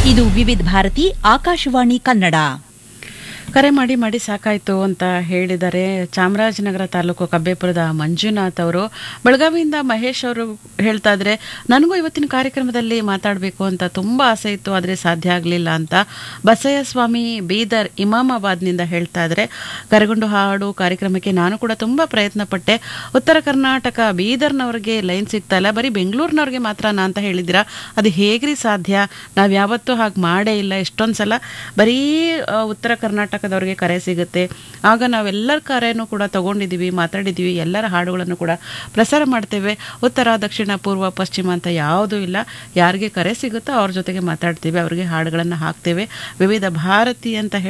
ಇದು ವಿವಿಧ ಭಾರತಿ ಆಕಾಶವಾಣಿ ಕನ್ನಡ ಕರೆ ಮಾಡಿ ಮಾಡಿ ಸಾಕಾಯ್ತು ಅಂತ ಹೇಳಿದರೆ ಚಾಮರಾಜನಗರ ತಾಲೂಕು ಕಬ್ಬೇಪುರದ ಮಂಜುನಾಥ್ ಅವರು ಬೆಳಗಾವಿಯಿಂದ ಮಹೇಶ್ ಅವರು ಹೇಳ್ತಾ ಇದ್ರೆ ನನಗೂ ಇವತ್ತಿನ ಕಾರ್ಯಕ್ರಮದಲ್ಲಿ ಮಾತಾಡಬೇಕು ಅಂತ ತುಂಬ ಆಸೆ ಇತ್ತು ಆದರೆ ಸಾಧ್ಯ ಆಗಲಿಲ್ಲ ಅಂತ ಬಸಯ್ಯ ಸ್ವಾಮಿ ಬೀದರ್ ಇಮಾಮಾಬಾದ್ನಿಂದ ಹೇಳ್ತಾ ಇದ್ರೆ ಕರೆಗೊಂಡು ಹಾಡು ಕಾರ್ಯಕ್ರಮಕ್ಕೆ ನಾನು ಕೂಡ ತುಂಬ ಪ್ರಯತ್ನ ಪಟ್ಟೆ ಉತ್ತರ ಕರ್ನಾಟಕ ಬೀದರ್ನವ್ರಿಗೆ ಲೈನ್ ಸಿಗ್ತಾ ಇಲ್ಲ ಬರೀ ಬೆಂಗಳೂರಿನವ್ರಿಗೆ ಮಾತ್ರನಾ ಅಂತ ಹೇಳಿದ್ದೀರಾ ಅದು ಹೇಗ್ರಿ ಸಾಧ್ಯ ನಾವು ಯಾವತ್ತೂ ಹಾಗೆ ಮಾಡೇ ಇಲ್ಲ ಎಷ್ಟೊಂದು ಸಲ ಬರೀ ಆ, ಉತ್ತರ ಕರ್ನಾಟಕದವ್ರಿಗೆ ಕರೆ ಸಿಗುತ್ತೆ ಆಗ ನಾವೆಲ್ಲರ ಕರೆನೂ ಕೂಡ ತಗೊಂಡಿದ್ದೀವಿ ಮಾತಾಡಿದ್ದೀವಿ ಎಲ್ಲರ ಹಾಡುಗಳನ್ನು ಕೂಡ ಪ್ರಸಾರ ಮಾಡ್ತೇವೆ ಉತ್ತರ ದಕ್ಷಿಣ ಪೂರ್ವ ಪಶ್ಚಿಮ ಅಂತ ಯಾವುದೂ ಇಲ್ಲ ಯಾರಿಗೆ ಕರೆ ಸಿಗುತ್ತೋ ಅವ್ರ ಜೊತೆಗೆ ಮಾತಾಡ್ತೀವಿ ಅವ್ರಿಗೆ ಹಾಡುಗಳನ್ನು ಹಾಕ್ತೇವೆ ವಿವಿಧ ಭಾರತಿ ಅಂತ ಹೇಳಿ